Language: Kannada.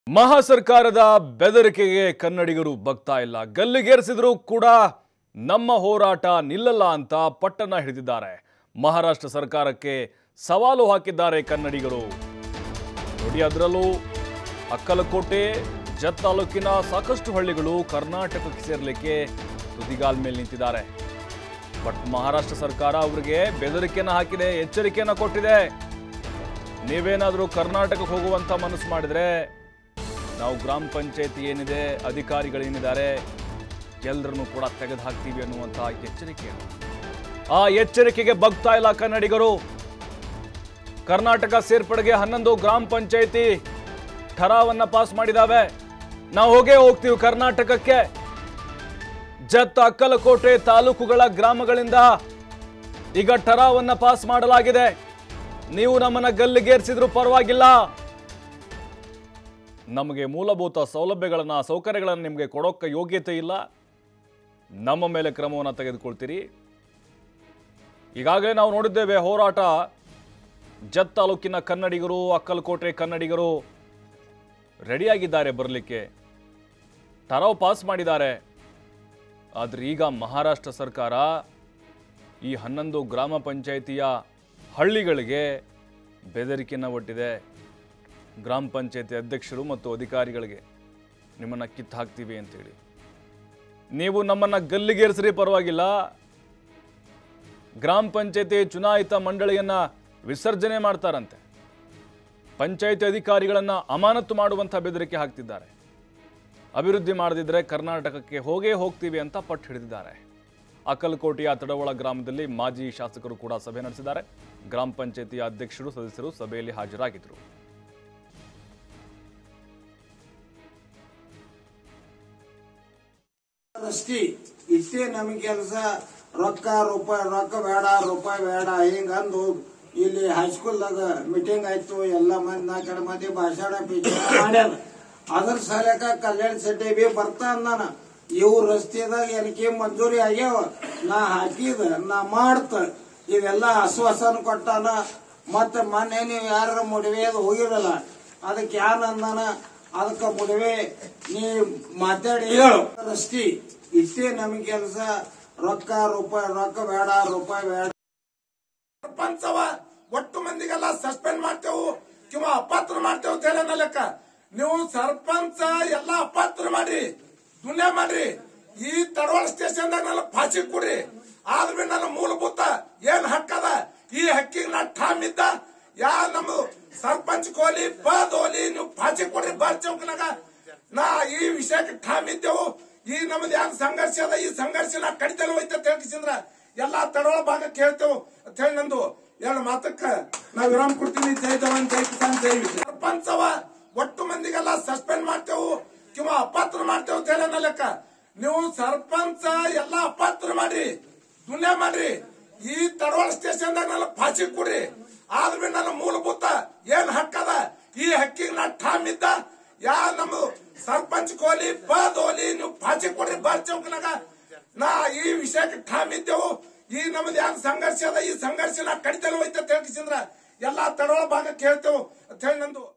ಮಹಾ ಸರ್ಕಾರದ ಬೆದರಿಕೆಗೆ ಕನ್ನಡಿಗರು ಬಗ್ತಾ ಇಲ್ಲ ಗಲ್ಲಿಗೇರಿಸಿದ್ರು ಕೂಡ ನಮ್ಮ ಹೋರಾಟ ನಿಲ್ಲಲ್ಲ ಅಂತ ಪಟ್ಟಣ ಹಿಡಿದಿದ್ದಾರೆ ಮಹಾರಾಷ್ಟ್ರ ಸರ್ಕಾರಕ್ಕೆ ಸವಾಲು ಹಾಕಿದ್ದಾರೆ ಕನ್ನಡಿಗರು ನೋಡಿ ಅದರಲ್ಲೂ ಅಕ್ಕಲಕೋಟೆ ಜತ್ ತಾಲೂಕಿನ ಸಾಕಷ್ಟು ಹಳ್ಳಿಗಳು ಕರ್ನಾಟಕಕ್ಕೆ ಸೇರಲಿಕ್ಕೆ ತುದಿಗಾಲ್ ಮೇಲೆ ನಿಂತಿದ್ದಾರೆ ಬಟ್ ಮಹಾರಾಷ್ಟ್ರ ಸರ್ಕಾರ ಅವರಿಗೆ ಬೆದರಿಕೆನ ಹಾಕಿದೆ ಎಚ್ಚರಿಕೆಯನ್ನ ಕೊಟ್ಟಿದೆ ನೀವೇನಾದರೂ ಕರ್ನಾಟಕಕ್ಕೆ ಹೋಗುವಂತ ಮನಸ್ಸು ಮಾಡಿದ್ರೆ ನಾವು ಗ್ರಾಮ ಪಂಚಾಯತಿ ಏನಿದೆ ಅಧಿಕಾರಿಗಳೇನಿದ್ದಾರೆ ಎಲ್ಲರನ್ನು ಕೂಡ ತೆಗೆದು ಹಾಕ್ತೀವಿ ಅನ್ನುವಂತಹ ಎಚ್ಚರಿಕೆ ಆ ಎಚ್ಚರಿಕೆಗೆ ಬಗ್ತಾ ಇಲ್ಲ ಕನ್ನಡಿಗರು ಕರ್ನಾಟಕ ಸೇರ್ಪಡೆಗೆ ಹನ್ನೊಂದು ಗ್ರಾಮ ಪಂಚಾಯತಿ ಠರಾವನ್ನ ಪಾಸ್ ಮಾಡಿದಾವೆ ನಾವು ಹೋಗೇ ಹೋಗ್ತೀವಿ ಕರ್ನಾಟಕಕ್ಕೆ ಜತ್ ಅಕ್ಕಲಕೋಟೆ ತಾಲೂಕುಗಳ ಗ್ರಾಮಗಳಿಂದ ಈಗ ಠರಾವನ್ನ ಪಾಸ್ ಮಾಡಲಾಗಿದೆ ನೀವು ನಮ್ಮನ್ನ ಗಲ್ಲಿಗೇರಿಸಿದ್ರು ಪರವಾಗಿಲ್ಲ ನಮಗೆ ಮೂಲಭೂತ ಸೌಲಭ್ಯಗಳನ್ನ ಸೌಕರ್ಯಗಳನ್ನು ನಿಮಗೆ ಕೊಡೋಕ್ಕೆ ಯೋಗ್ಯತೆ ಇಲ್ಲ ನಮ್ಮ ಮೇಲೆ ಕ್ರಮವನ್ನು ತೆಗೆದುಕೊಳ್ತೀರಿ ಈಗಾಗಲೇ ನಾವು ನೋಡಿದ್ದೇವೆ ಹೋರಾಟ ಜತ್ ತಾಲೂಕಿನ ಕನ್ನಡಿಗರು ಅಕ್ಕಲಕೋಟೆ ಕನ್ನಡಿಗರು ರೆಡಿಯಾಗಿದ್ದಾರೆ ಬರಲಿಕ್ಕೆ ಠರಾವ್ ಪಾಸ್ ಮಾಡಿದ್ದಾರೆ ಆದರೆ ಈಗ ಮಹಾರಾಷ್ಟ್ರ ಸರ್ಕಾರ ಈ ಹನ್ನೊಂದು ಗ್ರಾಮ ಪಂಚಾಯಿತಿಯ ಹಳ್ಳಿಗಳಿಗೆ ಬೆದರಿಕೆಯನ್ನು ಒಡ್ಡಿದೆ ಗ್ರಾಮ ಪಂಚಾಯತಿ ಅಧ್ಯಕ್ಷರು ಮತ್ತು ಅಧಿಕಾರಿಗಳಿಗೆ ನಿಮ್ಮನ್ನು ಕಿತ್ತು ಹಾಕ್ತೀವಿ ಅಂತೇಳಿ ನೀವು ನಮ್ಮನ್ನು ಗಲ್ಲಿಗೇರಿಸ್ರಿ ಪರವಾಗಿಲ್ಲ ಗ್ರಾಮ ಪಂಚಾಯತಿ ಚುನಾಯಿತ ಮಂಡಳಿಯನ್ನ ವಿಸರ್ಜನೆ ಮಾಡ್ತಾರಂತೆ ಪಂಚಾಯತಿ ಅಧಿಕಾರಿಗಳನ್ನ ಅಮಾನತು ಮಾಡುವಂಥ ಬೆದರಿಕೆ ಹಾಕ್ತಿದ್ದಾರೆ ಅಭಿವೃದ್ಧಿ ಮಾಡದಿದ್ರೆ ಕರ್ನಾಟಕಕ್ಕೆ ಹೋಗೇ ಹೋಗ್ತೀವಿ ಅಂತ ಪಟ್ಟು ಹಿಡಿದಿದ್ದಾರೆ ಅಕ್ಕಲಕೋಟೆಯ ತಡವಳ ಗ್ರಾಮದಲ್ಲಿ ಮಾಜಿ ಶಾಸಕರು ಕೂಡ ಸಭೆ ನಡೆಸಿದ್ದಾರೆ ಗ್ರಾಮ ಪಂಚಾಯತಿಯ ಅಧ್ಯಕ್ಷರು ಸದಸ್ಯರು ಸಭೆಯಲ್ಲಿ ಹಾಜರಾಗಿದ್ದರು ಅಷ್ಟಿ ಇಷ್ಟೇ ನಮಗೆ ಕೆಲಸ ರೊಕ್ಕ ರೂಪಾಯಿ ರೊಕ್ಕ ಬೇಡ ರೂಪಾಯಿ ಬೇಡ ಹಿಂಗಂದು ಇಲ್ಲಿ ಹೈಸ್ಕೂಲ್ದಾಗ ಮೀಟಿಂಗ್ ಆಯ್ತು ಎಲ್ಲ ಮಂದಿ ನಾ ಕಡೆ ಮಂದಿ ಭಾಷಣ ಪೀಷಣ ಮಾಡ್ಯಾರ ಅದ್ರ ಸಲಕ ಕಲ್ಯಾಣ ಶೆಟ್ಟಿ ಬಿ ಬರ್ತಾ ಅಂದಾನ ಇವು ರಸ್ತೆದಾಗ ಏನಕ್ಕೆ ಮಂಜೂರಿ ಆಗ್ಯಾವ ನಾ ಹಾಕಿದ ನಾ ಮಾಡ್ತ ಇವೆಲ್ಲ ಆಶ್ವಾಸನ ಕೊಟ್ಟಾನ ಮತ್ತ ಮೊನ್ನೆ ನೀವು ಯಾರ ಮುಡಿವೆ ಅದು ಹೋಗಿರಲ್ಲ ಅದಕ್ಕೆ ಯಾನ್ ಅಂದಾನ ಅದಕ್ಕ ಮುಡಿವೆ ನೀ ಮಾತಾಡಿ ಹೇಳು ರಸ್ತಿ ಇಷ್ಟೇ ನಮಗೆ ಕೆಲಸ ರೊಕ್ಕ ರೂಪಾಯಿ ರೊಕ್ಕ ಬೇಡ ರೂಪಾಯಿ ಬೇಡ ಸರ್ಪಂಚವ ಒಟ್ಟು ಮಂದಿಗೆಲ್ಲ ಸಸ್ಪೆಂಡ್ ಮಾಡ್ತೇವು ಕಿಂವ ಅಪಾತ್ರ ಮಾಡ್ತೇವೆ ಅಂತ ಹೇಳಿ ಲೆಕ್ಕ ನೀವು ಸರ್ಪಂಚ ಎಲ್ಲ ಅಪಾತ್ರ ಮಾಡ್ರಿ ದುನಿಯಾ ಮಾಡ್ರಿ ಈ ತಡವಾಳ ಸ್ಟೇಷನ್ದಾಗ ನನ್ನ ಫಾಸಿ ಕೊಡ್ರಿ ಆದ್ರ ಬಿ ನನ್ನ ಮೂಲಭೂತ ಏನ್ ಹಕ್ಕದ ಈ ಹಕ್ಕಿಗೆ ನಾ ಠಾಮ್ ಇದ್ದ ಯಾ ನಮ್ಮ ಸರ್ಪಂಚ್ ಕೋಲಿ ಪದ್ ಹೋಲಿ ನೀವು ಫಾಸಿ ಕೊಡ್ರಿ ಬಾರ್ ಚೌಕನಾಗ ನಾ ಈ ವಿಷಯಕ್ಕೆ ಠಾಮ್ ಇದ್ದೆವು ಈ ನಮ್ದು ಯಾನ್ ಸಂಘರ್ಷ ಅದ ಈ ಸಂಘರ್ಷ ನಾ ಕಡಿತನ ಹೋಯ್ತ ಅಂತ ಹೇಳ್ಕಿಸಿದ್ರ ಎಲ್ಲಾ ತಡೋಳ ಭಾಗ ಕೇಳ್ತೇವು ಅಂತ ಹೇಳಿ ನಂದು ಎರಡು ಮಾತಕ್ಕ ನಾ ವಿರಾಮ ಕೊಡ್ತೀನಿ ಜೈ ಜವಾನ್ ಜೈ ಕಿಸಾನ್ ಜೈ ವಿಜಯ್. ಸರ್ಪಂಚವ ಒಟ್ಟು ಮಂದಿಗೆಲ್ಲ ಸಸ್ಪೆಂಡ್ ಮಾಡ್ತೇವು ಕಿಂವ ಅಪಾತ್ರ ಮಾಡ್ತೇವೆ ಅಂತ ಹೇಳಿ ಲೆಕ್ಕ ನೀವು ಸರ್ಪಂಚ ಎಲ್ಲ ಅಪಾತ್ರ ಮಾಡ್ರಿ ದುನಿಯಾ ಮಾಡ್ರಿ ಈ ತಡವಾಳ ಸ್ಟೇಷನ್ದಾಗ ನನ್ನ ಫಾಸಿ ಕೊಡ್ರಿ ಆದ್ರ ಬಿ ನನ್ನ ಮೂಲಭೂತ ಏನ್ ಹಕ್ಕದ ಈ ಹಕ್ಕಿಗೆ ನಾ ಠಾಮ್ ಇದ್ದ ಯಾ ನಮ್ಮ ಸರ್ಪಂಚ್ ಕೋಲಿ ಪದ್ ಹೋಲಿ ನೀವು ಫಾಸಿ ಕೊಡ್ರಿ ಬಾರ್ ಚೌಕನಾಗ ನಾ ಈ ವಿಷಯಕ್ಕೆ ಠಾಮ್ ಇದ್ದೆವು ಈ ನಮ್ದು ಯಾನ್ ಸಂಘರ್ಷ ಅದ ಈ ಸಂಘರ್ಷ ನಾ ಕಡಿತನ ಹೋಯ್ತ ಅಂತ ಹೇಳ್ಕಿಸಿದ್ರ ಎಲ್ಲಾ ತಡೋಳ ಭಾಗ ಕೇಳ್ತೇವು ಅಂತ ಹೇಳಿ ನಂದು